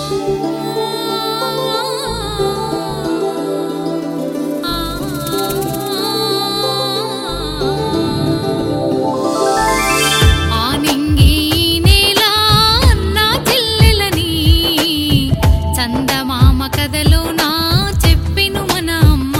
ఆ నింగి నేల నా చెల్లెలని చందమామ కథలో నా చెప్పిను మన అమ్మ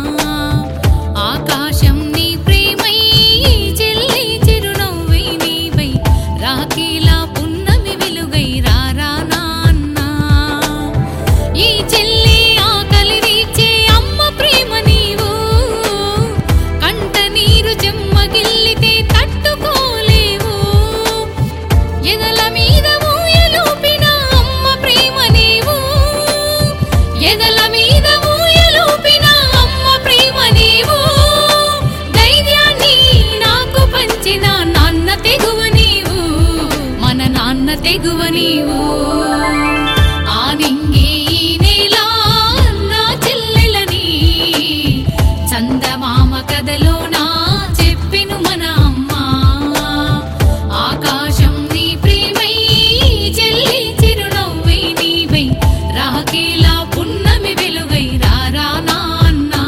ఆకాశం నీ ప్రేమై చెల్లి చిరునవ్వై నీవై రాఖీలా పున్నమి వెలుగై రారా నాన్న ఈ చెల్లి ఆకలి తీర్చే అమ్మ ప్రేమ నీవు కంట నీరు చెమ్మగిల్లితే తట్టుకోలేవు ఎదల మీద ఊయలూపిన అమ్మ ప్రేమ నీవు ఎదల మీద ఊయలూపిన అమ్మ ప్రేమ నీవు ధైర్యాన్ని నాకు పంచిన నాన్న తెగువ నీవు మన నాన్న తెగువ నీవు ఆ నింగి నేల నా చెల్లెలని చందమామ కథలో నా చెప్పిను మన అమ్మ ఆకాశం నీ ప్రేమై చెల్లి చిరునవ్వై నీవై రాకేలా పున్నమి వెలుగై రారా నాన్నా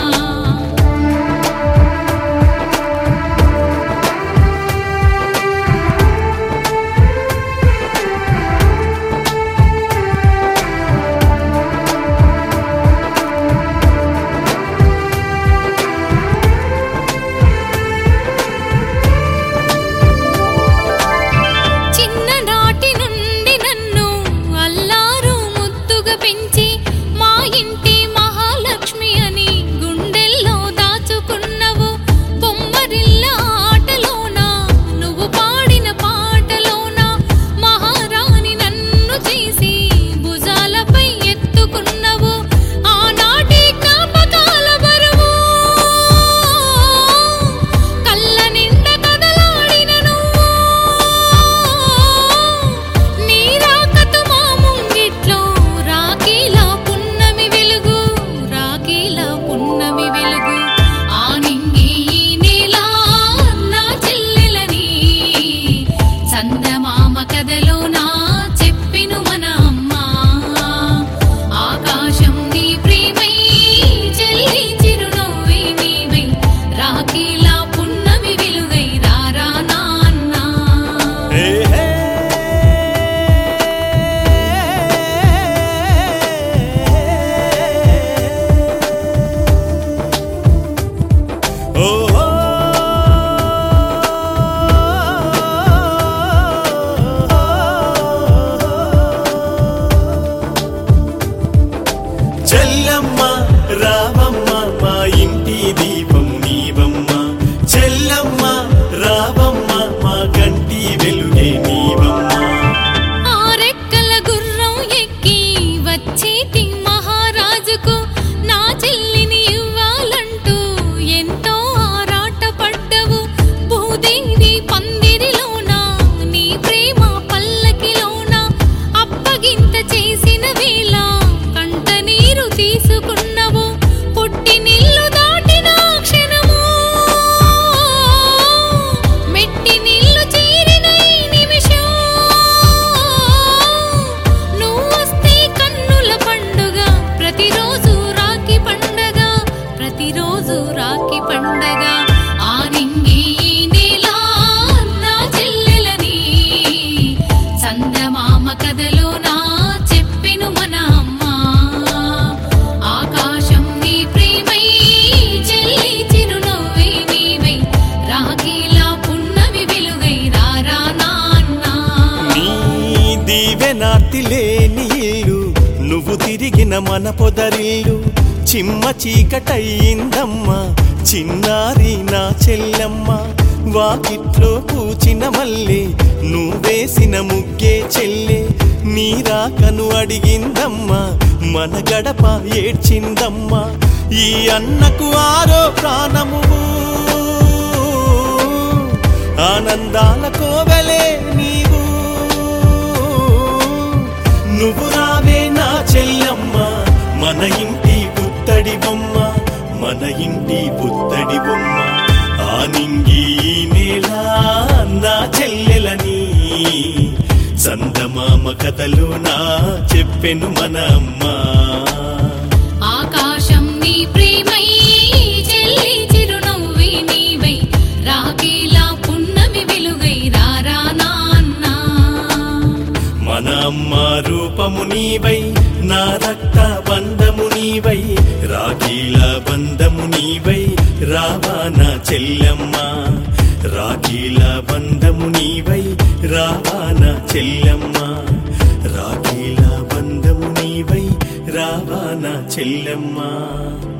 చిన్ననాటి నుండి నన్ను అల్లారు ముద్దుగా పెంచి మా ఇంటి మహాలక్ష్మి అని గుండెల్లో దాచుకున్నవు బొమ్మరిల్ల ఆటలోన నువ్వు పాడిన పాటలోన మహారాణి నన్ను చేసి భుజాలపై ఎత్తుకున్నవు ఆనాటి జ్ఞాపకాల బరువు కళ్ళ నిండా కదలాడిన నువ్వు నీ రాకతో మా ముంగిట్లో రాఖీలా పున్నమి వెలుగు రాఖీలా పున్నమి వెలుగు ఆ నింగి నేల నా చెల్లెలని చందమామ కథలో నా చెప్పిను మన అమ్మ ఆకాశం నీ ప్రేమై చెల్లి చిరునవ్వై నీవై రాఖీలా పున్నమి వెలుగై రారా నాన్నా హే హే. ఓ ఓ. చెల్లమ్మ రావమ్మ మా ఇంటి దీపము నీవమ్మ చెల్లమ్మ రావమ్మ మా కంటి వెలుగే నీవమ్మ ఆరెక్కల గుర్రం ఎక్కి వచ్చేటి మహారాజుకు నా చెల్లిని ఇవ్వాలంటూ ఎంతో ఆరాటపడ్డవు భూదేవి పందిరిలోన నీ ప్రేమ పల్లకిలోన అప్పగింత చేసిన వేళ కంట నీరు తీసుకున్నవు పుట్టి నిల్లు దాటిన క్షణము మెట్టి నిల్లు చేరిన ఈ నిమిషం నువ్వు వస్తే కన్నుల పండుగ ప్రతిరోజు రాఖీ పండగ ప్రతిరోజు రాఖీ పండగ ఆ నింగి నేల నా చెల్లెలని చందమామ కథలో నా చెప్పిను మన అమ్మ ఆకాశం నీ ప్రేమై చెల్లి చిరునవ్వై నీవై రాఖీలా పున్నమి వెలుగై రారా నాన్నా నీ దీవెనార్తి లేని ఇల్లు నువ్వు తిరిగిన మన పొదరిల్లు చిమ్మ చీకటయ్యిందమ్మా చిన్నారి నా చెల్లమ్మ వాకిట్లో పూచిన మల్లె నువ్వేసిన ముగ్గే చెల్లె నీ రాకను అడిగిందమ్మా మన గడప ఏడ్చిందమ్మా ఈ అన్నకు ఆరో ప్రాణము ఆనందాల కోవెలే నీవు నువ్వు రావే నా చెల్లమ్మ మన ఇంటి పుత్తడి బొమ్మ మన ఇంటి పుత్తడి బొమ్మ ఆ నింగి నేల నా చెల్లెలని చందమామ కథలు నా చెప్పెను మన అమ్మ ఆకాశం నీ ప్రేమై చెల్లి చిరునవ్వి నీవై రాకేలా పున్నమి వెలుగై రారా నాన్న మన అమ్మ రూపము నీవై నా రక్త బంధము నీవై రాఖీల బంధము నీవై రావా నా చెల్లెమ్మ రాఖీల బంధము నీవై రావా నా చెల్లెమ్మ రాఖీల బంధము నీవై రావా నా చెల్లెమ్మ